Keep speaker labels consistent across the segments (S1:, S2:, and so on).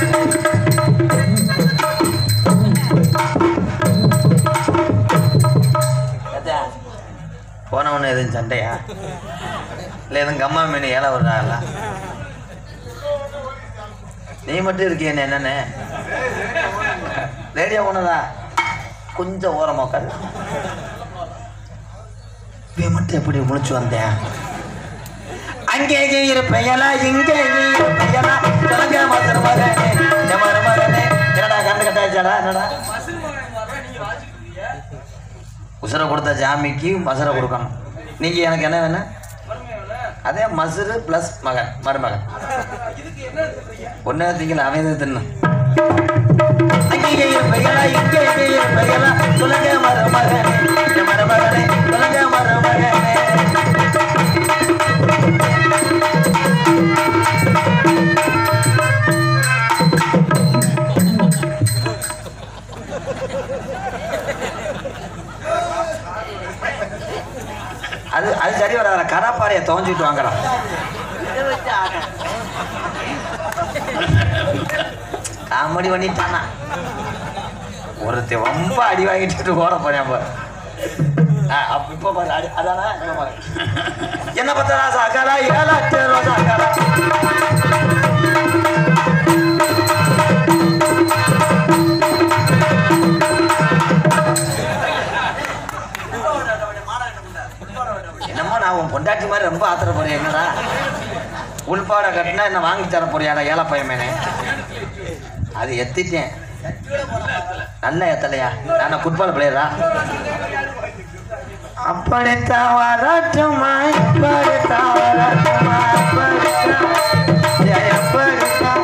S1: ஏத்தா, போனவன எதுவும் சண்டையா இல்லை எதுவும் கம்மா மீன் ஏழை விடுறாங்களா நீ மட்டும் இருக்கிய என்னன்னு ரேடியோ போனதா கொஞ்சம் ஓரமா உட்காரு இவன் மட்டும் எப்படி முழிச்சு வந்தேன் அங்கே இருப்பையலா இங்கே இருப்பையலா சொல்லுங்க மசர் மகனே என் மருமகனே என்னடா கண்டு கட்டாச்சாடா என்னடா உசுரை கொடுத்த ஜாமிக்கு மசுரை கொடுக்கணும் நீங்க எனக்கு என்ன வேணும் அதே மசுரு ப்ளஸ் மகன் மருமகன் ஒன்னே திங்கல அவன் இது தின்னு அங்கே இருப்பையலா இங்கே இருப்பையலா சொல்லுங்க மருமகனே என் மருமகனே சொல்லுங்க மருமகனே அது அது சரி வராத கடப்பாறையை துவஞ்சிட்டு வாங்கடா காமெடி பண்ணிட்டானா ஒருத்தி ரொம்ப அடி வாங்கிட்டு ஓட போறேன் பாரு ஆ, அப்ப இப்ப பாரு அடி அதானா இப்ப பாரு. என்ன பத்த ராசா அக்காலா ஏழா ரோசா அக்காலா என்னமோ நான் உன் பொண்டாட்டி மாதிரி ரொம்ப ஆத்திர போறேன் என்னடா உள்பாடை கட்டினா என்ன வாங்கி தர போறியாடா ஏழை பையமேனே அது எத்திட்டேன் நல்ல எத்தலையா நான் ஃபுட்பால் பிளேயரா அப்படித்தான் வரட்டுமா இப்படித்தான் வரட்டுமா அப்படித்தான் ஏய், அப்படித்தான்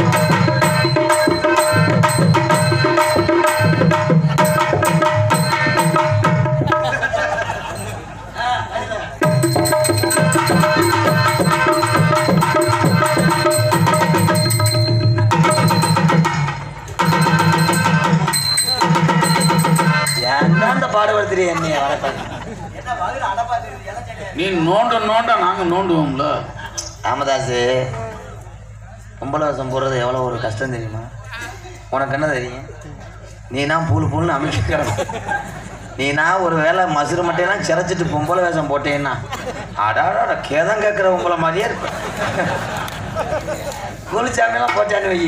S1: ஏன்டா அந்த பாடுபடுத்துறீ என்னைய வரப்பாங்க
S2: நீ நோண்ட நோண்ட நாங்க நோண்டுவோம்ல
S1: ராமதாஸ் பொம்பளை வேஷம் போடுறது எவ்வளோ ஒரு கஷ்டம் தெரியுமா உனக்கு என்ன தெரியும் நீனா பூல் பூல்னு அமைக்க கிடக்கும் நீனா ஒரு வேளை மசுறு மட்டையெல்லாம் சிரைச்சிட்டு பொம்பளை வேஷம் போட்டேன்னா அடாடாட கேதம் கேட்குற பொம்பளை மாதிரியே இருப்பேன் கூலிச்சாமியெல்லாம் போட்டான்னு வை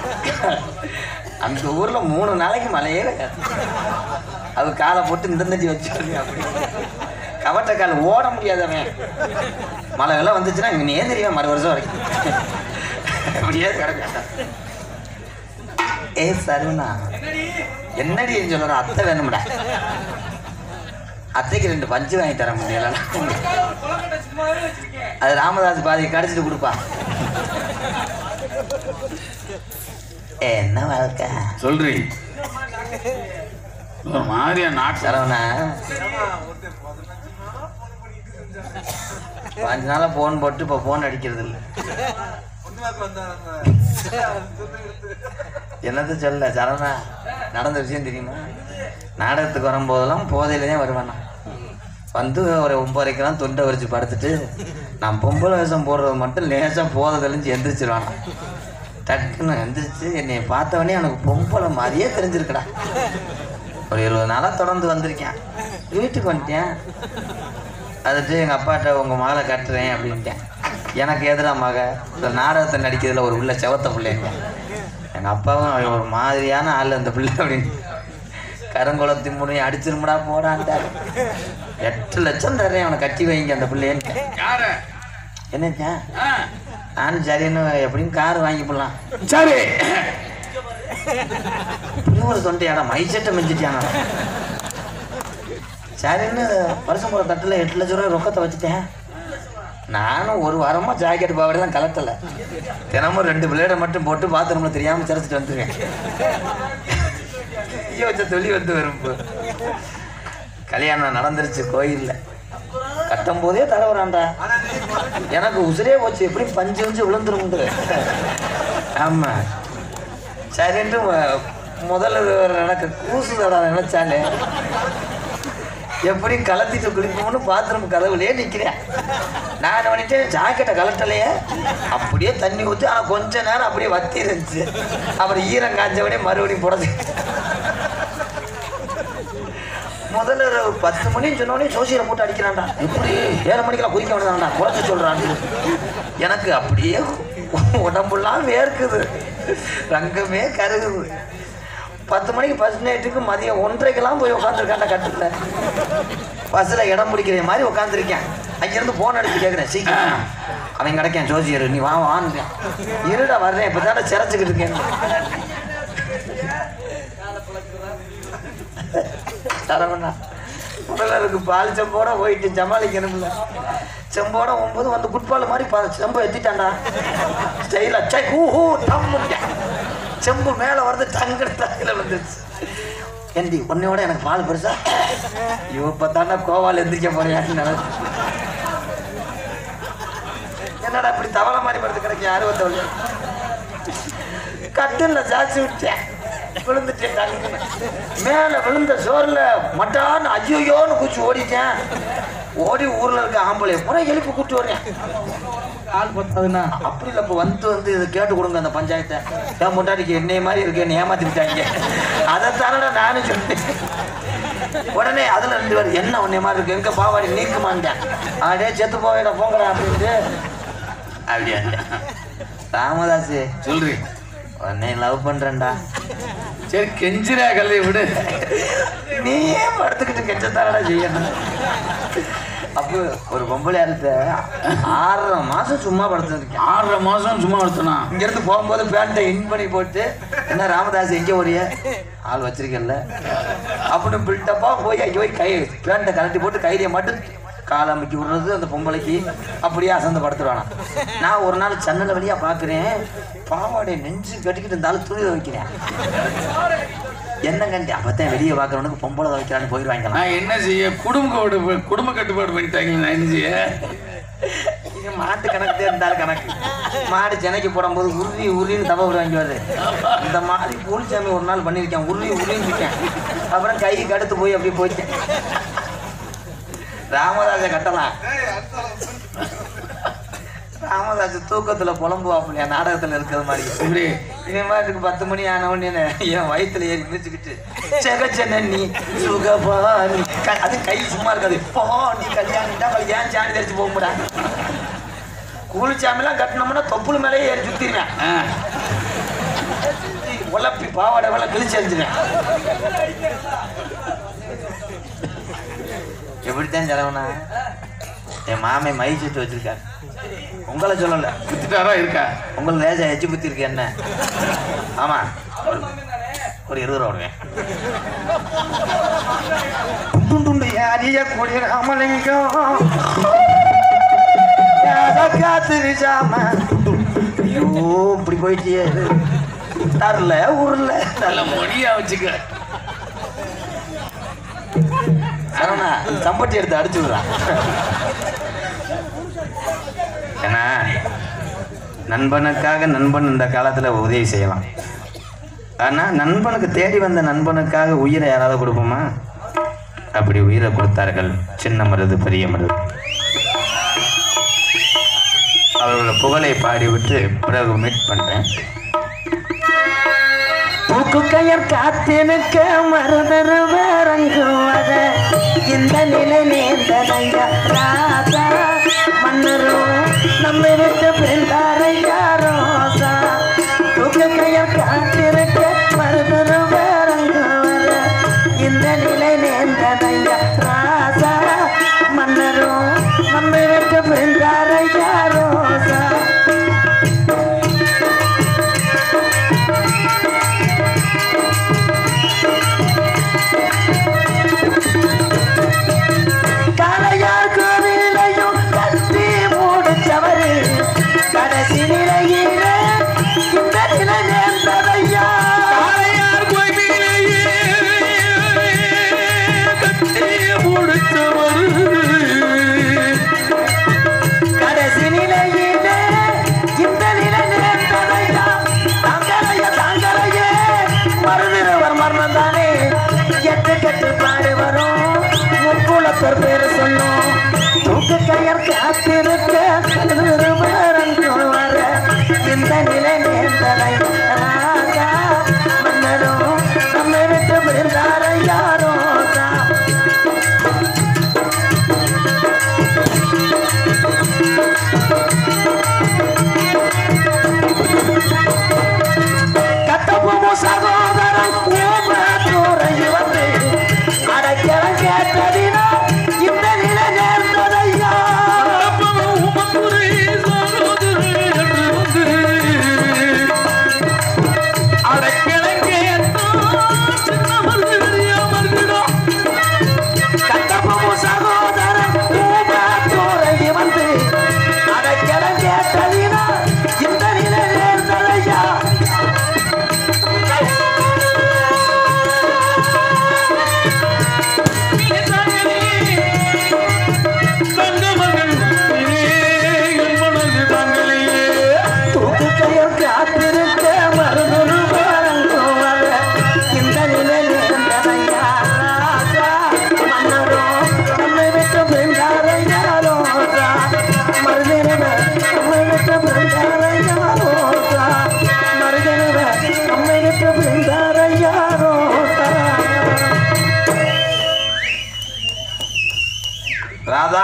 S1: அந்த ஊரில் மூணு நாளைக்கு மழையே கிடையாது அது காலை போட்டு இந்த தட்டி வச்சுருங்க அப்படி கவட்ட கால் ஓட முடியாதவன் மழை வெள்ளம் வந்துச்சுன்னா இவன் ஏன் தெரியும் மறு வருஷம் வரைக்கும் அப்படியே கிடக்க ஏ சருணா என்னடி சொல்ற அத்தை வேணும்டா அத்தைக்கு ரெண்டு பஞ்சு வாங்கி தர முடியல அது ராமதாஸ் பாதி கடிச்சிட்டு கொடுப்பா ஏ, என்ன வாழ்க்கை
S2: சொல்றி ஒரு மாதிரியா நாட்டு
S1: சரவணா பாஞ்சு நாளா போன் போட்டு இப்போ போன் அடிக்கிறது இல்லை என்னது சொல்ல சரவணா நடந்த விஷயம் தெரியுமா நாடகத்துக்கு வரும்போதெல்லாம் போதையில தான் வருவேன் நான். வந்து ஒரு ஒன்பதரைக்கெல்லாம் தொண்டை வரிச்சு படுத்துட்டு நான் பொம்பளை வேஷம் போடுறது மட்டும் லேசாக போதை தெளிஞ்சு எந்திரிச்சிருவானா டக்குன்னு எந்திரிச்சு என்னை பார்த்தவொடனே எனக்கு பொம்பளை மாதிரியே தெரிஞ்சிருக்கடா ஒரு இருபது நாளாக தொடர்ந்து வந்திருக்கேன் வீட்டுக்கு வந்துட்டேன் அதுட்டு எங்கள் அப்பாட்ட உங்கள் மகளை கட்டுறேன் அப்படின்ட்டேன் எனக்கு எதிரா மக இந்த நாடகத்தை நடிக்கிறதுல ஒரு உள்ள செவத்த பிள்ளைங்க எங்கள் அப்பாவும் அவன் ஒரு மாதிரியான ஆள் அந்த பிள்ளை அப்படின்னு கருங்குளத்தி முனையை அடிச்சிருமுடா போடான்ட்டார் எட்டு லட்சம் தர்றேன் அவனை கட்டி வைங்க அந்த பிள்ளைன்னு
S2: யார
S1: என்னச்சா நானும் சரின்னு எப்படியும் கார் வாங்கி போடலாம்
S2: சரி
S1: இன்னும் ஒரு தொண்டையாடா மைசெட்டை மிஞ்சிட்டியானா சரின்னு வருஷம் போகிற தட்டில் எட்டு லட்ச ரூபாய் ரொக்கத்தை வச்சுட்டேன் நானும் ஒரு வாரமா ஜாக்கெட் பாவாடை தான் கலட்டல தினமும் ரெண்டு பிளேடை மட்டும் போட்டு பாத்ரூம்ல தெரியாம சிறச்சிட்டு வந்துருவேன் ஐயோ வச்ச தொலி வந்து வரும் இப்போ. கல்யாணம் நடந்துருச்சு கோயில்ல கட்டும் போதே தடவுறான்டா எனக்கு உசுரே போச்சு எப்படி பஞ்சு வஞ்சு விழுந்துருமுண்டு ஆமா சரின்ட்டு மு- முதல்ல நடக்க கூசுதடா நினைச்சாலே எப்படி கலத்திட்டு குளிப்போம்னு பாத்ரூம் கதவுலயே நிக்கிறேன் நான் என்ன பண்ணிட்டேன் ஜாக்கெட்டை கலட்டலையே அப்படியே தண்ணி ஊற்றி ஆனால் கொஞ்ச நேரம் அப்படியே வத்தி இருந்துச்சு அப்புறம் ஈரம் காஞ்சவனே மறுபடியும் புடச்சு முதல்ல ஒரு பத்து மணி சொன்னோடனே சோசியலை போட்டு அடிக்கிறான்டா எப்படி ஏழு மணிக்கெல்லாம் குதிக்க வேண்டாம்டா குறைச்சி சொல்றான் எனக்கு அப்படியே உடம்புலாம் வேர்க்குது ரங்கமே கருகுது பத்து மணிக்கு பஸ் நைட்டுக்கு மதியம் ஒன்றரைக்கெல்லாம் போய் உட்காந்துருக்காண்டா கட்டுல பஸ்ஸில் இடம் பிடிக்கிற மாதிரி உட்காந்துருக்கேன் அங்கேருந்து ஃபோன் அடிச்சு கேட்குறேன் சீக்கிரம் அவன் கிடைக்கான் ஜோசியர் நீ வா வான்னு இருடா வர்றேன் இப்போ தானே சிறச்சிக்கிட்டு இருக்கேன் சரவணா முதலருக்கு பால் செம்போட போயிட்டு சமாளிக்கணும்ல செம்போட ஒன்பது வந்து குட்பால் மாதிரி பா செம்பு எத்திட்டான்டா ஸ்டைலா சை ஹூ ஹூ டம்முங்க செம்பு மேலே வருது டங்குன்னு தலையில் வந்துருச்சு ஏண்டி உன்னையோட எனக்கு பால் பெருசா இவ இப்போ தானே கோவால் எந்திரிக்க போறியான்னு நினைச்சு என்னடா இப்படி தவளை மாதிரி படுத்து கிடைக்க யாரும் வந்தவங்க கட்டில ஜாச்சி விட்டேன் விழுந்துட்டேன் டங்குன்னு. மேல விழுந்த சோறுல மட்டான்னு ஐயோயோன்னு குச்சி ஓடிட்டேன் ஓடி ஊர்ல இருக்க ஆம்பளை பூரா எழுப்பி கூட்டி வரேன்
S3: ஆள் பத்தாதுண்ணா
S1: அப்படி இல்லை இப்போ வந்து வந்து இதை கேட்டு கொடுங்க அந்த பஞ்சாயத்தை ஏன் முன்னாடிக்கு என்னைய மாதிரி இருக்கேன்னு ஏமாத்தி விட்டாங்க அதைத்தானடா நானும் சொன்னேன் உடனே அதுல ரெண்டு பேர் என்ன உன்னை மாதிரி இருக்கு எங்க பாவாடி நீக்குமான்ட்டேன் ஆடே செத்து போவேடா போங்கடா அப்படின்ட்டு அப்படியா ராமதாஸ்
S2: சொல்றி
S1: உன்னை லவ் பண்றேன்டா
S2: சரி கெஞ்சிரா கல்வி விடு
S1: நீயே படுத்துக்கிட்டு கெச்சத்தாரடா செய்யணும் அப்போ ஒரு பொம்பளை அறுத்த ஆறரை மாசம் சும்மா படுத்துருக்கேன்
S2: ஆறரை மாசம் சும்மா எடுத்தனா
S1: இங்கிருந்து போகும்போது பேண்ட்டை இன் பண்ணி போட்டு என்ன ராமதாஸ் எங்கே ஓடிய ஆள் வச்சிருக்கல அப்படின்னு பில்டப்பா போய் அங்கே போய் கை பேண்ட்டை கழட்டி போட்டு கைதியை மட்டும் காலை அமைக்கி விடுறது அந்த பொம்பளைக்கு அப்படியே அசந்து படுத்துருவானா நான் ஒரு நாள் ஜன்னல் வழியா பார்க்குறேன் பாவாடை நெஞ்சு கட்டிக்கிட்டு இருந்தாலும் துணி வைக்கிறேன் என்ன கண்டி அப்பதான் வெளியே பார்க்குறவனுக்கு பொம்பளை வைக்கிறான்னு போயிடுவாங்க
S2: நான் என்ன செய்ய குடும்ப கட்டுப்பாடு குடும்ப கட்டுப்பாடு பண்ணிட்டாங்க நான் என்ன செய்ய
S1: இது மாட்டு கணக்கு இருந்தாலும் கணக்கு மாடு சென்னைக்கு போடும்போது உருளி உருளின்னு தவ விடுவாங்க வருது இந்த மாதிரி பூலிச்சாமி ஒரு நாள் பண்ணியிருக்கேன் உருளி உருளின்னு இருக்கேன் அப்புறம் கை கடுத்து போய் அப்படியே போயிட்டேன் ராமதாஸை கட்டலாம் ராமதாஸ் தூக்கத்துல புலம்புவாப்பில்லையா நாடகத்துல இருக்கிற மாதிரி
S2: இப்படி
S1: இவன் மாதிரி பத்து மணி ஆன உடனே என் வயித்துல ஏறி மிதிச்சுக்கிட்டு செகச்சன நீ சுகபாணி க- அது கை சும்மா இருக்காது போ நீ கல்யாணம் தான் ஏன் சாணி தெரிச்சு போக முடியாது கூலிச்சாமிலாம் கட்டினோம்னா தொப்புள் மேலேயே ஏறி சுத்திடுவேன்
S2: ஆ,
S1: உழப்பி பாவாடை வேலை கிழிச்சு எறிஞ்சிருவேன் எப்படித்தான் செலவுனா என் மாமே மை சுட்டு வச்சிருக்காரு உங்களை சொல்லல
S2: வித்துட்டாரா இருக்கா
S1: உங்களை லேசா எச்சு புத்தி இருக்கு என்ன ஆமா ஒரு- ஒரு இருபது ரூபா விடுவேன் துண்டுண்டு யாரிய கூடிய ராமலிங்கம் யார காத்து ஜாம ஐயோ இப்படி போயிட்டியே தரல ஊர்ல
S2: நல்ல மொழியா வச்சுக்க
S1: சரவணா சம்பட்டி எடுத்து அடிச்சு விடுறான் ஏன்னா நண்பனுக்காக நண்பன் இந்த காலத்துல உதவி செய்யலாம் ஆனா நண்பனுக்கு தேடி வந்த நண்பனுக்காக உயிரை யாராவது கொடுப்போமா அப்படி உயிரை கொடுத்தார்கள் சின்ன மருது பெரிய மருது அவர்களோட புகழை பாடிவிட்டு பிறகு மீட் பண்றேன் பூக்கு கயர் காத்திருக்க மருதர் வேறங்குவத இந்த நிலை நேர்ந்ததையா ராசா மன்னரும் நம்ம விட்டு பிறந்தாரையா ரோசா தூக்கு கயர் காத்திருக்க மருதர் வேறங்குவத இந்த நிலை நேர்ந்ததையா ராசா மன்னரும் நம்ம விட்டு பிறந்தாரையா ரோசா காளையார் கோவிலையும் கட்டி மூடிச்சவரு கடைசி நிலையில இந்த நிலை நேர்ந்ததையா
S2: காளையார் கோயிலையே கட்டி
S1: சொல்லும் தூக்கு கயர் காத்திருக்க வர இந்த நிலை நேர்ந்ததை ராஜா மன்னரும் நம்மை விட்டு விழுந்தார யாரோ கத்தப்போமோ சகோதரன் கோபத்துறை வந்து அடைக்கலம் கேட்டதினா இந்த நிலை நேர்ந்ததையா கத்தப்போமோ சகோதரன் கோபத்துறை வந்து அடைக்கலம் கேட்டதினா இந்த நிலை நேர்ந்ததையா தூக்குக்கையில் காத்திருக்க மறுதொரு வாரங்கும் வர இந்த நிலையில் இருந்ததையா ராஜா மன்னரோ நம்மை விட்டு பிரிந்தாரையா ரோசா மறுதினவ நம்மை விட்டு பிரிந்தாரையா ரோசா மறுதினவ நம்மை விட்டு பிரிந்தாரையா ரோசா ராதா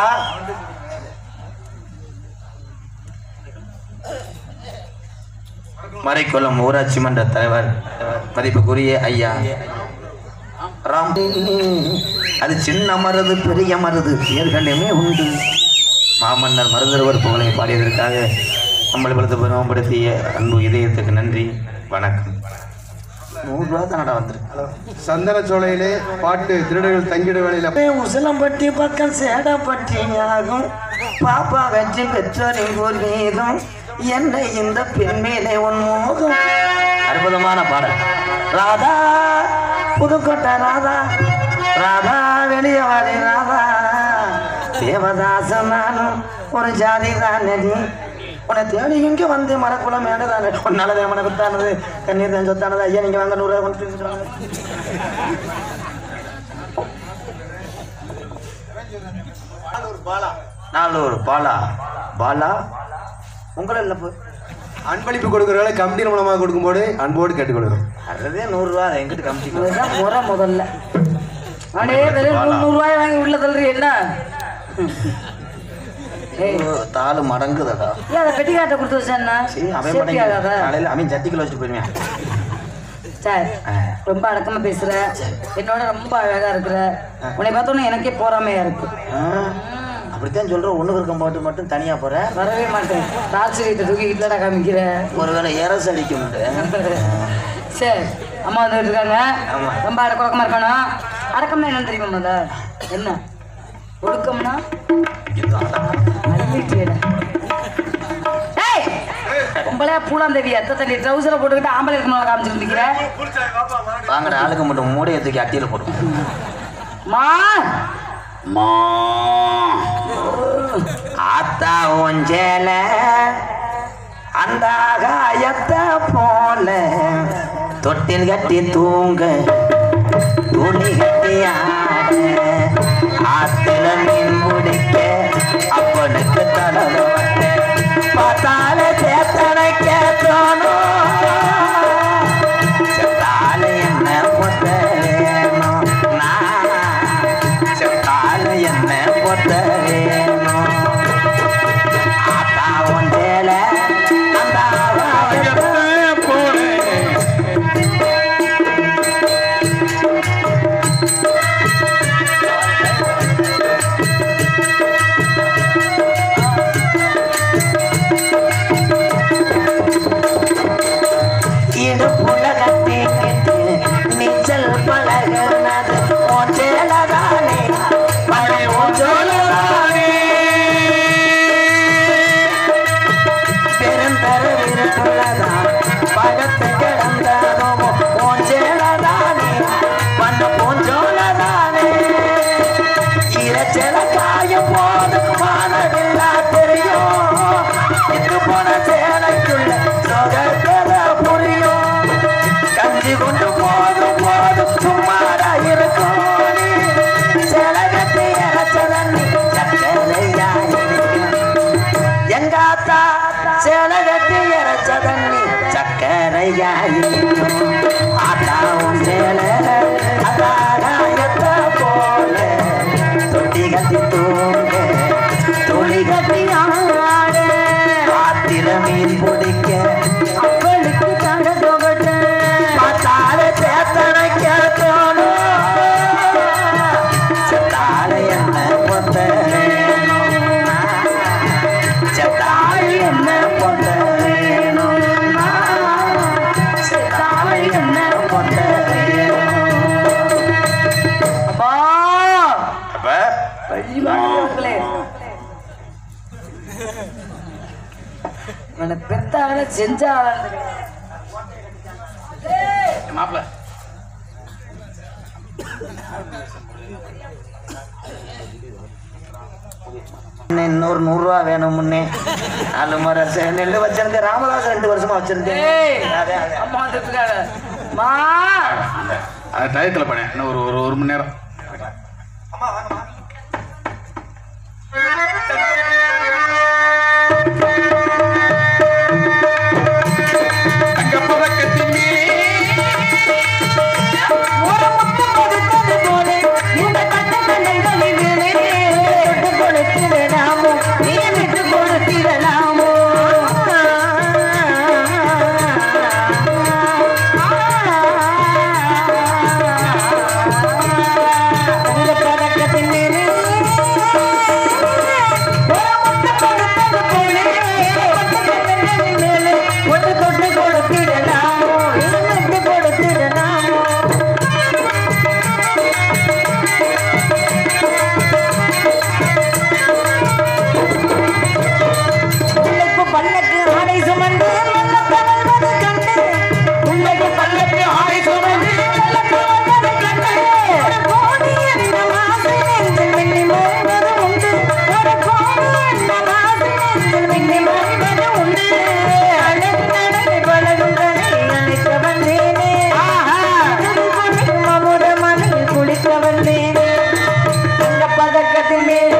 S1: மறைக்குளம் ஊராட்சி மன்ற தலைவர் மதிப்புக்குரிய ஐயா ராம் அது சின்ன மருது பெரிய மருது ஏற்கனவே உண்டு மாமன்னர் மருதருவர் புகழை பாடியதற்காக நம்மளை படுத்த பெருமைப்படுத்திய அன்பு இதயத்துக்கு நன்றி வணக்கம் நூறுரூவா தானடா வந்திருக்கு
S4: சந்தன சோலையிலே பாட்டு திருடர்கள் தங்கிட வேளையில
S1: உசிலம்பட்டி பக்கம் சேடப்பட்டி ஆகும் பாப்பா வெற்றி பெற்றோரின் ஒரு மீதும் என்னை இந்த பெண் மேலே உன் மோகம் அற்புதமான பாடல் ராதா புதுக்கோட்டை ராதா ராதா வெளியே வாடி ராதா தேவதாசன் நானும் ஒரு ஜாதி தான் நடி உன்னை தேடி இங்கே வந்து மரக்குளம் மேடதானே உன்னால தேவனை குத்தானது கண்ணீர் தான் சொத்தானது ஐயா நீங்க வாங்க நூறுரூவா கொண்டு பேசிட்டு வாங்க நாலூர் பாலா பாலா உங்களை இல்லை போ
S4: அன்பளிப்பு கொடுக்கறவங்களை கம்பெனி மூலமாக கொடுக்கும்போது அன்போடு கேட்டுக்கொள்கிறோம்
S1: அதுவே நூறுரூவா அதை எங்கிட்ட காமிச்சிக்கலாம்
S3: இதுதான் முறை முதல்ல அடே வெறும் நூறு நூறுரூவாய் வாங்கி உள்ள தள்ளுறீ என்ன ஏய்
S1: தாலு மடங்குதடா
S3: ஏன் அதை பெட்டிக்காட்ட கொடுத்து வச்சேன்னா
S1: சரி அவன்
S3: சேஃப்டி
S1: மடங்கு
S3: ஆகாத
S1: காலையில் அவன் ஜட்டிக்குள்ள வச்சுட்டு போயிருவேன்
S3: சார்
S1: ஆ.
S3: ரொம்ப அடக்கமா பேசுற என்னோட ரொம்ப அழகா இருக்கிற உன்னை பார்த்தோன்னே எனக்கே போறாமையா இருக்கு
S1: ஆ, அப்படித்தான் சொல்ற ஒண்ணு இருக்க போட்டு மட்டும் தனியா போற
S3: வரவே மாட்டேன் ராட்சரியத்தை தூக்கி வீட்டுலடா காமிக்கிற
S1: ஒருவேளை ஏரஸ் அடிக்க முடியும்
S3: சரி அம்மா வந்துட்டு இருக்காங்க
S1: ஆமா.
S3: ரொம்ப அடக்கமா இருக்கணும் அடக்கம்னா என்னன்னு தெரியுமா முத என்ன ஒடுக்கம்னா அள்ளிட்டியடா. ஏய் உங்களே பூலாந்தேவி அத்தை தண்ணி ட்ரௌசரை போட்டுக்கிட்டு ஆம்பளை இருக்கணும் காமிச்சிட்டு நிக்கிற
S1: வாங்கட ஆளுக்கு மட்டும் மூடையை தூக்கி அட்டியில போடுவோம்
S3: மா
S1: மா ஆத்தா ஒஞ்சேல அந்த காயத்தை போல தொட்டில் கட்டி தூங்க துணி கட்டி ஆட ஆத்துல மீன் பிடிக்க அப்பனுக்கு தடவை பார்த்தால சேத்தனைக்க தோணும் செத்தால என்ன பொத்த வேணும் நான் செத்தால என்ன பொத்த வேணும் ஆத்தா ஒன்றேல அந்த தண்ணி சக்கரையா இருக்கும் ஆத்தாவும் சேல அதாராயத்த போல தொட்டி கட்டி தூங்க துளி கட்டி ஆட ஆத்திர மீன் பிடிக்க
S3: அப்பளுக்கு தங்க தொகட்ட
S1: பார்த்தால சேத்தனைக்க தோணும் செத்தால என்ன பொத்த செத்தால என்ன பொத்த செத்தால என்ன பொத்த
S3: அப்பா
S2: அப்ப
S3: பழிவாங்களே உன்னை பெத்தாங்கள செஞ்சாங்கள
S2: மாப்பிள்ள
S1: இன்னொரு நூறுரூவா வேணும் முன்னே நாலு முறை சே- நெல்லு வச்சிருந்தேன் ராமதாஸ் ரெண்டு வருஷமா வச்சிருந்தேன்
S3: ஏய்
S1: அதே, அதே.
S3: அம்மா வந்துருக்காங்க மா
S2: அந்த டயத்தில் பண்ணேன் இன்னும் ஒரு ஒரு ஒரு மணி நேரம் தங்கப் பதக்கத்தின் மேலே
S3: ஒரு முத்து கொடுத்தது போல இந்த கட்ட கண்ணங்களிலே தொட்டு கொடுத்திடலாமோ நீ விட்டு கொடுத்திடலாமோ தங்க பதக்கத்தின் மேலே ஒரு முத்து கொடுத்தது போல கட்ட கண்ணங்களின் மேலே ஒன்று தொட்டு கொடுத்திடலாமோ இது விட்டு கொடுத்திடலாமோ உள்ளக்கு பல்லக்கு ஆடை சுமந்து மெல்ல கதழ்வது கண்டு உள்ளக்கு பல்லக்கு ஆடை சுமந்து மெல்ல கதழ்வது கண்டு ஒரு கோடி என்ற மாசை நெஞ்சில் மின்னி மறைவது உண்டு ஒரு கோடி என்ற மாசை நெஞ்சில் மின்னி மறைவது உண்டு அழகு நடை பழகும் கடை அழைக்க வந்தேனே துடி குடிக்கும் அமுத மலையில் குளிக்க வந்தேனே அந்த பதக்கத்தில் மேல்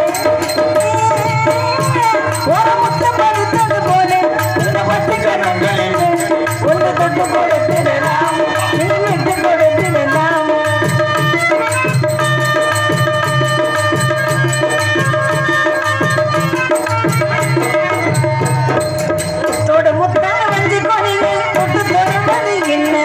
S3: ஒரு முத்த படுத்தது போல இந்த பட்டு கணங்களில் ஒன்று தொட்டு கொடுத்திடலாம் நீ விட்டு கொடுத்திடலாம் தொடு முத்தான வஞ்சி கொடியே தொட்டு தொடுவது என்ன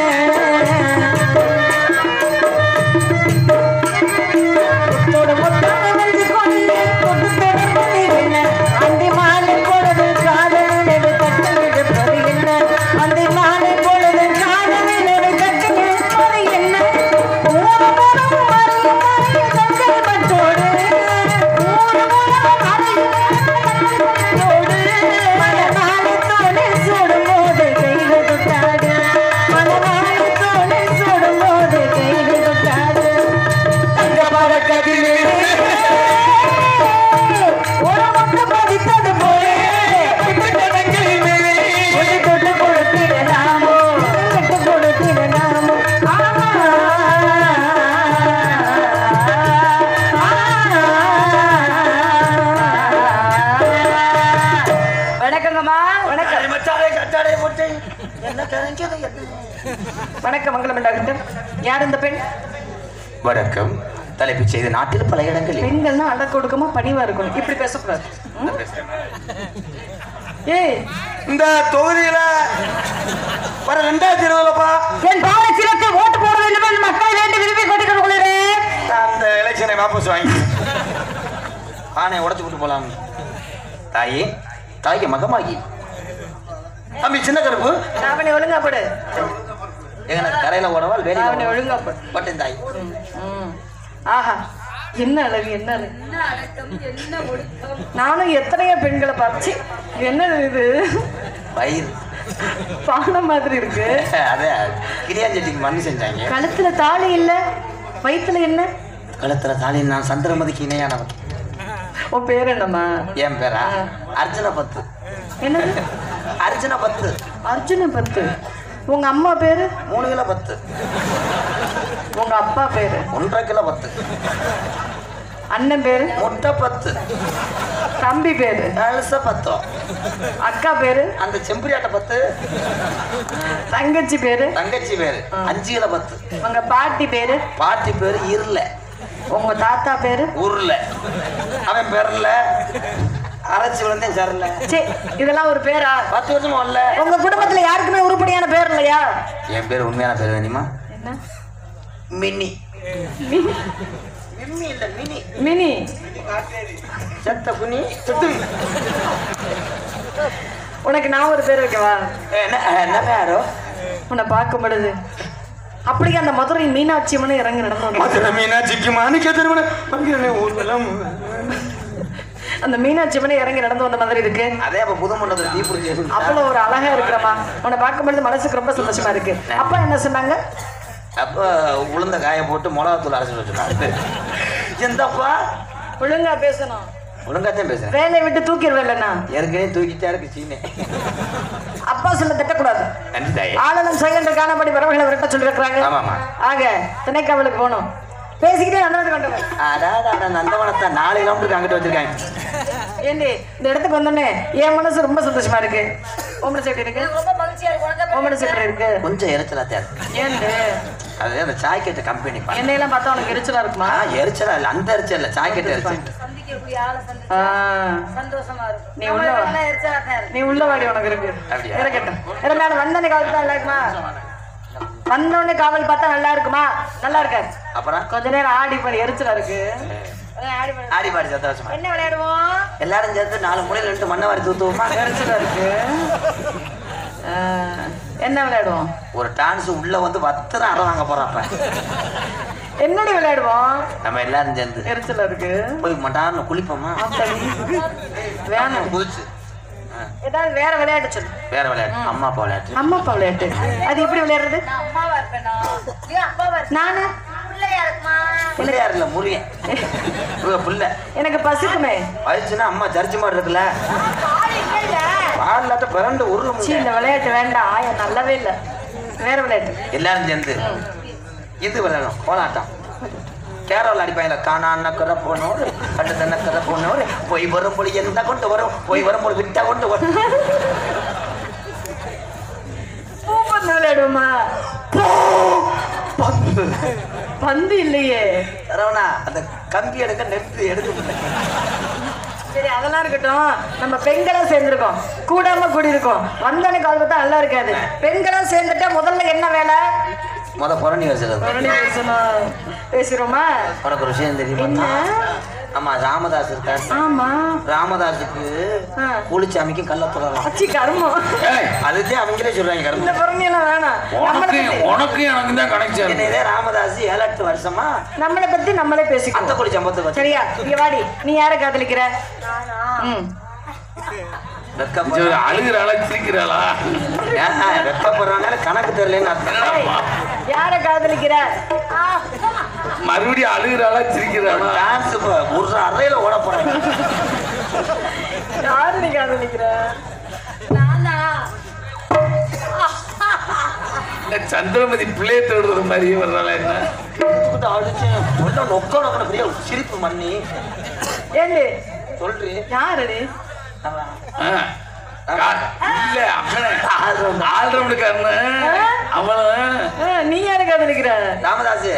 S3: தொடு முத்தான வஞ்சி கொடியே தொட்டு தொடுவது என்ன அந்தி மாலை பொழுது காதலினது கட்டி எடுப்பது என்ன அந்தி மாலை பொழுது காதலினது கட்டி எடுப்பது என்ன ஊரு முழுவதும் மறியும் மறியும் கண்கள் பட்டோடு ஊரு முழுவதும் மறியும் கண்கள் பட்டோடு மலமாலை தோளில் சூடும்போது கைகள் தொட்டாடு மலமாலை தோளில் சூடும்போது கைகள் தொட்டாடு தங்க பறக்கத்திலே ஒரு முத்து பதித்தது போலே கட்டடங்களில் மேலே ஒரு தொட்டு கொடுத்திடலாமோ தொட்டு கொடுத்திடலாமோ வணக்கங்கம்மா வணக்கம் வணக்கம் மங்களம் உண்டாகட்டும் யார் இந்த பெண்
S1: வணக்கம் தலைப்புச் செய்தி நாட்டில் பல இடங்களில்
S3: பெண்கள்னா அடக்க ஒடுக்கமா பணிவா இருக்கணும் இப்படி பேசக்கூடாது ம்? ஏய்
S1: இந்த தொகுதியில வர ரெண்டாயிரத்தி இருபதுலப்பா
S3: என் பாலச்சிலத்தை ஓட்டு போட வேண்டும் என்று மக்கள் வேண்டி விரும்பி கொண்டிருக்கிறேன்
S1: அந்த எலெக்ஷனை வாபஸ் வாங்கி ஆனை உடச்சு விட்டு போலாம் தாயே தாய்க்கு மகமாகி தம்பி சின்ன கருப்பு
S3: அவனை ஒழுங்கா போடு
S1: எங்க கரையில ஓடவால்
S3: அவனை
S1: வேலையில
S3: ஒழுங்கா போடு
S1: பட்டேன் தாய்
S3: ம். ஆஹா என்ன அழகு என்ன அழகு நானும் எத்தனையோ பெண்களை பார்த்து என்ன இது
S1: வயிறு
S3: பானை மாதிரி இருக்கு
S1: அதே கிரியாஞ்செட்டிக்கு மண்ணு செஞ்சாங்க
S3: கழுத்துல தாலி இல்ல வயித்துல என்ன
S1: கழுத்துல தாலி நான் சந்திரமதிக்கு இணையானவன்
S3: உன் பேர் என்னம்மா
S1: என் பேரா அர்ஜுன பத்து
S3: என்னது
S1: அர்ஜுன பத்து
S3: அர்ஜுன பத்து உங்க அம்மா பேரு
S1: மூணு கிலோ பத்து
S3: உங்க அப்பா பேரு
S1: ஒன்றரை கிலோ பத்து
S3: அண்ணன் பேரு
S1: முட்டை பத்து
S3: தம்பி பேரு
S1: அலச பத்தம்
S3: அக்கா பேரு
S1: அந்த செம்பரியாட்ட பத்து
S3: தங்கச்சி பேரு
S1: தங்கச்சி பேரு அஞ்சு கிலோ பத்து
S3: உங்க பாட்டி பேரு
S1: பாட்டி பேரு இருள
S3: உங்க தாத்தா பேரு
S1: உருள அவன் பேர்ல அரைச்சி விழுந்தேன் சரல
S3: சே இதெல்லாம் ஒரு பேரா
S1: பத்து வருஷமா வரல
S3: உங்க குடும்பத்துல யாருக்குமே உருப்படியான பேர் இல்லையா
S1: என் பேர் உண்மையான பேர் தெரியுமா
S3: என்ன
S1: மினி
S3: மினி
S1: மிம்மி இல்ல மினி
S3: மினி
S1: செத்த குனி செத்து
S3: உனக்கு நான் ஒரு பேர் வைக்கவா
S1: என்ன என்ன பேரோ
S3: உன்னை பார்க்கும் பொழுது அப்படியே அந்த மதுரை மீனாட்சி அம்மன் இறங்கி நடந்து வந்தா.
S1: மதுரை மீனாட்சிக்கு மாணிக்க திருமணம் ஊர்வலம்
S3: அந்த மீனாட்சி அம்மன் இறங்கி நடந்து வந்த மாதிரி இருக்கு
S1: அதே அப்ப புது மண்டபத்தில் தீ பிடிச்சி
S3: அவ்வளவு ஒரு அழகா இருக்கிறமா உன்னை பார்க்கும் பொழுது மனசுக்கு ரொம்ப சந்தோஷமா இருக்கு அப்பா என்ன சொன்னாங்க
S1: அப்போ உளுந்த காய போட்டு மிளகாத்தூள் அரைச்சி வச்சுருக்காங்க எந்தப்பா
S3: ஒழுங்கா பேசணும்
S1: ஒழுங்காத்தான் பேசுறேன்
S3: வேலையை விட்டு தூக்கிடுவேன்லண்ணா
S1: ஏற்கனவே தூக்கிட்டே இருக்கு சீனே
S3: அப்பா சொல்ல திட்டக்கூடாது
S1: நன்றி தாயே
S3: ஆளுநர் செயல் காணபடி வரவுகளை விரட்ட சொல்லியிருக்கிறாங்க
S1: ஆமாம்மா.
S3: ஆக திணைக்காவலுக்கு போகணும் பேசிக்கிட்டே அந்த கொண்டு வா.
S1: அதாவது அந்த நந்தவனத்தை நாலு கிலோமீட்டருக்கு அங்கிட்டு வச்சிருக்காங்க
S3: ஏண்டி இந்த இடத்துக்கு வந்தோடனே என் மனசு ரொம்ப சந்தோஷமா இருக்கு உன் மனசு எப்படி இருக்கு உன் மனசு எப்படி இருக்கு
S1: கொஞ்சம் எரிச்சலா தான் இருக்கு
S3: ஏண்டு
S1: அது அந்த சாக்கெட்டு கம்பெனி பண்ண
S3: என்னையெல்லாம் பார்த்தா உனக்கு எரிச்சலா இருக்குமா
S1: ஆ எரிச்சலா இல்லை அந்த எரிச்சல் இல்லை சாக்கெட்டு எரிச்சல்
S3: ஆ. நீ உள்ள வா. நீ உள்ள வாடி உனக்கு இருக்கு
S1: அப்படியா?
S3: இருக்கட்டும் இருந்தாலும் வந்தோடனே காவல் தான் நல்லா இருக்குமா வந்தோடனே காவல் பார்த்தா நல்லா இருக்குமா நல்லா இருக்காது
S1: அப்புறம்
S3: கொஞ்ச நேரம் ஆடி பண்ணி எரிச்சலா இருக்கு ஆடி பண்ணி
S1: ஆடி பாடி சந்தோஷமா
S3: என்ன விளையாடுவோம்
S1: எல்லாரும் சேர்ந்து நாலு மூலையில ரெண்டு மண்ணை வாரி தூத்துவோமா
S3: எரிச்சலா இருக்கு ஆ, என்ன விளையாடுவோம்
S1: ஒரு டான்ஸ் உள்ள வந்து பத்திரம் அரை வாங்க போறோம் அப்ப
S3: என்னடி விளையாடுவோம்
S1: நம்ம எல்லாரும் சேர்ந்து
S3: எரிச்சலா இருக்கு
S1: போய் மட்டான்னு குளிப்போமா
S3: ஆத்தாடி. வேணாம்
S1: குதிச்சு ஆ,
S3: ஏதாவது வேற விளையாட்டு சொல்லு
S1: வேற விளையாட்டு அம்மா அப்பா விளையாட்டு
S3: அம்மா அப்பா விளையாட்டு அது எப்படி விளையாடுறது நானு
S1: பிள்ளையார் இல்ல முருகன் இவ புள்ள
S3: எனக்கு பசிக்குமே
S1: வயசுனா அம்மா ஜர்ஜி மாதிரி இருக்குல்ல பாடலாட்ட பிறண்டு
S3: சீ
S1: உருளும்
S3: இந்த விளையாட்டு வேண்டாம் ஆயா நல்லாவே இல்ல வேற விளையாட்டு
S1: எல்லாரும் சேர்ந்து இது விளையாடும் கோலாட்டம் கேரள அடிப்பாயில காணான்னு கரை போனோரு கண்டு தன்ன கரை போனோரு போய் வரும்போது எந்த கொண்டு வரும் போய் வரும்போது விட்டா கொண்டு வரும்
S3: சூப்பர் விளையாடுவோமா பந்து இல்லையே
S1: சரவணா அந்த கம்பி எடுக்க நெட்டு எடுக்க முடியல
S3: சரி அதெல்லாம் இருக்கட்டும் நம்ம பெண்களா சேர்ந்துருக்கோம் கூடாம கூடி இருக்கோம் வந்தோடனே கால் பார்த்தா நல்லா இருக்காது பெண்களா சேர்ந்துட்டா முதல்ல என்ன வேலை
S1: முத புறணி வச்சுறது
S3: மறுபடியும் பேசணும் பேசுறோமா
S1: உனக்கு ஒரு விஷயம் தெரியுமா
S3: என்ன
S1: ஆமா ராமதாஸ் இருக்காரு
S3: ஆமா
S1: ராமதாஸுக்கு
S3: ஆ.
S1: கூலிச்சாமிக்கும் கள்ள தொடரலாம்
S3: அச்சி கர்மம்
S2: ஏய்,
S1: அதுதான் அவங்களே சொல்றாங்க
S3: இந்த
S1: கரும்பு
S3: பொறுமை எல்லாம் வேணாம் நம்மளை
S2: உனக்கு
S3: பத்தி
S2: உனக்கு எனக்கு தான் கனெக்ஷன்
S1: என்ன இதே ராமதாஸ் ஏழு எட்டு வருஷமா
S3: நம்மளை பத்தி நம்மளே
S1: அத்தை
S3: பேசிக்கணும்
S1: குடி சம்பத்துக்கு வச்சு
S3: சரியா இங்க வாடி நீ யார காதலிக்கிற ம்.
S1: வெக்கப்படுறாங்க
S2: அழுகிறாளா சிரிக்கிறாளா
S1: வெக்கப்படுறாங்க கணக்கு தெரியலன்னு அர்த்தம்
S3: ஏய், யார காதலிக்கிற
S2: மறுபடியும் அழுகிறாளா சிரிக்கிறாளா
S1: டான்ஸ் இப்போ ஒரு அறையில ஓட போறாங்க
S3: யாரு நீ காதலிக்கிற
S2: இந்த சந்திரமதி பிள்ளைய தேடுறது மாதிரியே வர்றாளா என்ன
S1: எடுத்துக்கிட்டு அடிச்சு உள்ள நொக்க நொக்கன பெரிய சிரிப்பு மண்ணி
S3: ஏண்டி
S1: சொல்றி
S3: யாரு நீ
S2: ஆ. கா- இல்ல அவன் ஆல்ரவுண்டுக்காரன அவன்
S3: ஆ, நீ யார காதலிக்கிற
S1: ராமதாஸ்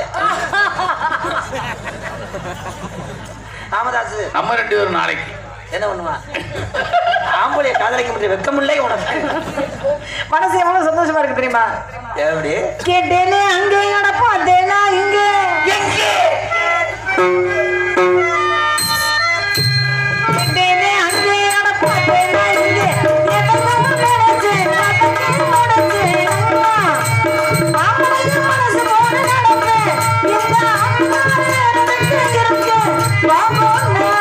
S1: ராமதாஸ்
S2: நம்ம ரெண்டு பேரும் நாளைக்கு
S1: என்ன பண்ணுவான் ஆம்பளைய காதலிக்க முடிய வெக்கமில்லை உனக்கு
S3: மனசு எவ்வளவு சந்தோஷமா இருக்கு தெரியுமா
S1: எப்படி
S3: கேட்டேனே அங்கே நடப்பாத்தேனா இங்க கேட்டேனே அங்கே நடப்பாத்தேனா இங்க எதற்கும் நினைச்சேன், அதற்கும் உடைச்சேன் அம்மா. ஆம்பளைங்க மனசு போல நடப்பேன். இந்த ஆம்பளை எனக்கு இருக்கு. வாங்கோண்ணா.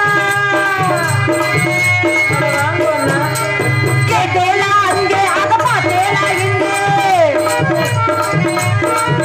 S3: அட வாங்கோண்ணா. கேட்டேனா அங்கே அத பார்த்தேனா இங்கே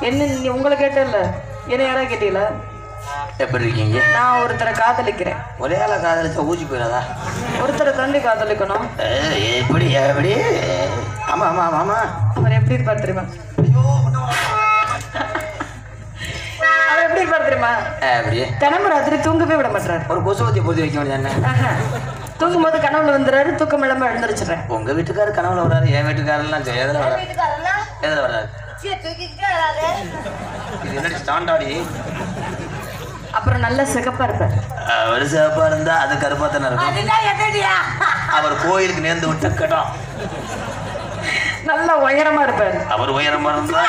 S3: என்ன நீ உங்களை கேட்டல என்ன யாராவது கேட்டீங்களா
S1: எப்படி இருக்கீங்க
S3: நான் ஒருத்தரை காதலிக்கிறேன்
S1: ஒரே ஆளை காதலிச்சா ஊசி போயிடாதா
S3: ஒருத்தரை தாண்டி காதலிக்கணும்
S1: ஏய், எப்படி எப்படி ஆமா ஆமா ஆமா ஆமா
S3: அவர் எப்படி இருப்பார் தெரியுமா அவர் எப்படி இருப்பார் தெரியுமா
S1: அப்படியே
S3: தினமும் ராத்திரி தூங்கவே விட மாட்டாரு
S1: ஒரு கொசுவத்தி பொருத்தி வைக்க வேண்டியது
S3: தூங்கும் போது கனவுல வந்துடுறாரு தூக்கம் இல்லாம எழுந்திரிச்சிடுறேன்
S1: உங்க வீட்டுக்காரர் கனவுல வராரு என் வீட்டுக்காரெல்லாம் சரி எதுல வராரு எதுல வராரு இது என்னடி ஸ்டாண்டாடி
S3: அப்புறம் நல்ல சிகப்பா இருப்பார்
S1: அவர் சிவப்பா இருந்தா அது கருப்பா தானே இருக்கும் அவர் கோயிலுக்கு நேர்ந்து விட்ட கடம்
S3: நல்ல உயரமா இருப்பார்
S1: அவர் உயரமா இருந்தா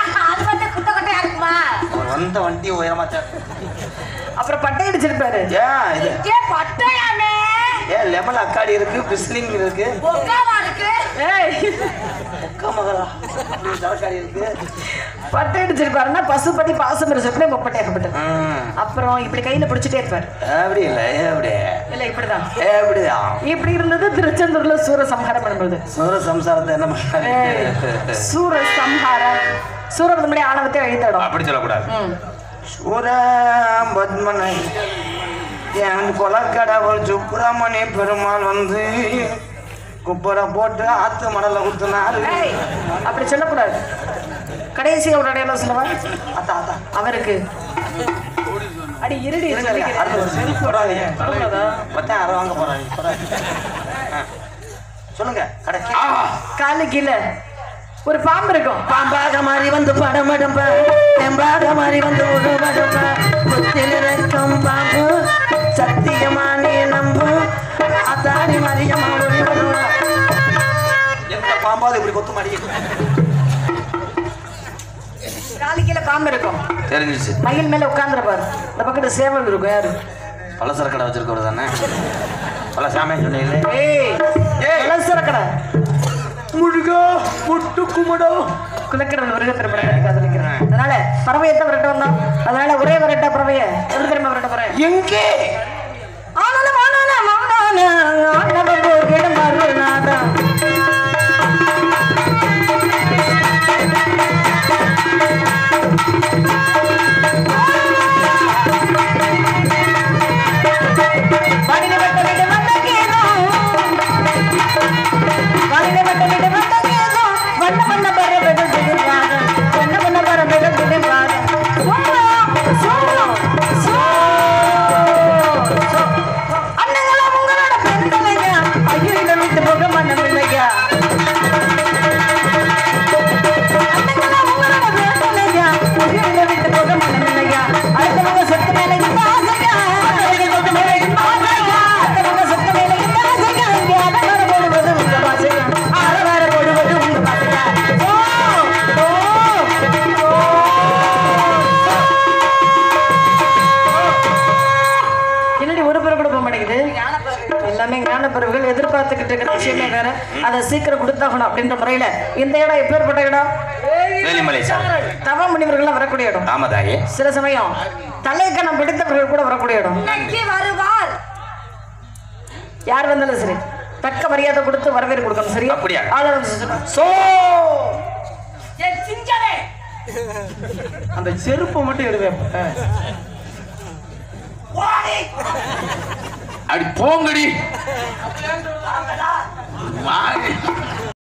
S1: அவர் வந்த வண்டி உயரமா தான்
S3: அப்புறம் பட்டை அடிச்சிருப்பாரு
S1: ஏன் இது ஏன் லெமன் அக்காடி இருக்கு பிஸ்லிங் இருக்கு
S3: ஏய்
S1: ஒக்கா மகளா அப்படி தவக்காடி இருக்கு
S3: பட்டை அடிச்சிருப்பாருன்னா பசுபதி பாசம் இருச்சப்படி முப்பட்டையாக்கப்பட்டது
S1: ம்,
S3: அப்புறம் இப்படி கையில பிடிச்சிட்டே இருப்பார்
S1: அப்படி இல்லை எப்படி
S3: இல்ல இப்படிதான்
S1: எப்படிதான்
S3: இப்படி இருந்தது திருச்செந்தூர்ல சூர சம்ஹாரம் பண்ணும்போது
S1: சூர சம்சாரத்தை என்ன
S3: ஏய்,
S1: பண்ணாரு
S3: சூர சம்ஹாரம் சூரபதி முன்னாடி ஆணவத்தை அழித்தடும்
S1: அப்படி சொல்லக்கூடாது
S3: ம்.
S1: சூர பத்மனை என் கொலக்கடவுள் சுப்பிரமணிய பெருமாள் வந்து குப்பரை போட்டு ஆத்து மடல குத்துனாரு
S3: ஏய், அப்படி சொல்லக்கூடாது கடைசி ஒரு அடையாளம் சொல்லவா
S1: அத்தா அத்தா
S3: அவருக்கு அடி இருடி
S1: இருங்க, இருங்க. அடுத்த ஒரு செருப்பு போடாதீங்க. பத்தாயிரம் அரை வாங்க போறாங்க போடாதீங்க. ஆ. சொல்லுங்க கடைசி
S3: காலு கீழே ஒரு பாம்பு இருக்கும்
S1: பாம்பாக மாறி வந்து படமடம்ப தெம்பாக மாறி வந்து ஒரு படம்ப புத்தில் இருக்கும் பாம்பு சத்தியமானே நம்பு அத்தாடி மரியமா ஒளி வருவா எந்த பாம்பாவது இப்படி கொத்து மாடி
S3: காலு கீழே பாம்பு இருக்கும்
S1: தெரிஞ்சிச்சு
S3: மயில் மேல உட்கார்ந்துருப்பாரு இந்த பக்கத்து சேவல் இருக்கும் யாரு
S1: பலசர கடை வச்சிருக்கவர் தானே பல சாமியா சொன்னீங்களே
S3: ஏய் பலசர கடை
S1: முழுகா முட்டு குமடோ
S3: குலக்கடல் வருக திரைப்படம் காதலிக்கிறேன் அதனால பறவையை தான் விரட்ட வந்தோம் அதனால ஒரே விரட்ட பறவைய எப்படி திரும்ப விரட்ட போறேன்
S1: எங்கே
S3: ஆனாலும் ஆனாலும் ஆனாலும் ஆண்டவன் போகிடும் மறுநாதம் வடினை வட்ட விட வந்த கீதம் வடினை வட்ட விட வந்த கீதம் வண்ண வண்ண பர விட விடுவாங்க வண்ண வண்ண பர விட விடுவாங்க சோ சோ சோ அண்ணங்களா உங்களோட பெண்களையா ஐயோ இதை விட்டு போக மனமில்லையா அண்ணங்களா உங்களோட பெண்களையா ஐயோ இதை விட்டு போக மனமில்லையா அடுத்தவங்க சொத்து மேல இந்த ஆசையா அடுத்தவங்க சொத்து மேல இந்த ஆசையா அடுத்தவங்க சொத்து மேல இந்த ஆசையா இங்கே அலங்கார போடுவது உங்க பாசையா அலங்கார போடுவது உங்க பாசையா ஓ ஓ ஓ என்னடி ஒரு பிறகு கூட போக மாட்டேங்குது எல்லாமே ஞான பிறகுகள் எதிர்பார்த்துக்கிட்டு இருக்கிற விஷயமே வேற அதை சீக்கிரம் கொடுத்தாகணும் அப்படின்ற முறையில இந்த இடம் எப்பேற்பட்ட இடம்
S1: வேலிமலை சார்
S3: தவ முனிவர்கள்லாம் வரக்கூடிய இடம்
S1: ஆமா தாயே
S3: சில சமயம் தலைக்கணம் பிடித்தவர்கள் கூட வரக்கூடிய இடம்
S5: வருவார்
S3: யார் வந்தாலும் சரி தக்க மரியாதை கொடுத்து வரவேற்பு கொடுக்கணும் சரி
S1: அப்படியா?
S3: ஆள வந்து சொல்லணும். சோ
S5: என் சிங்கமே
S2: அந்த செருப்பை மட்டும் எடுவேன்
S5: ஓடி
S2: அடி போங்கடி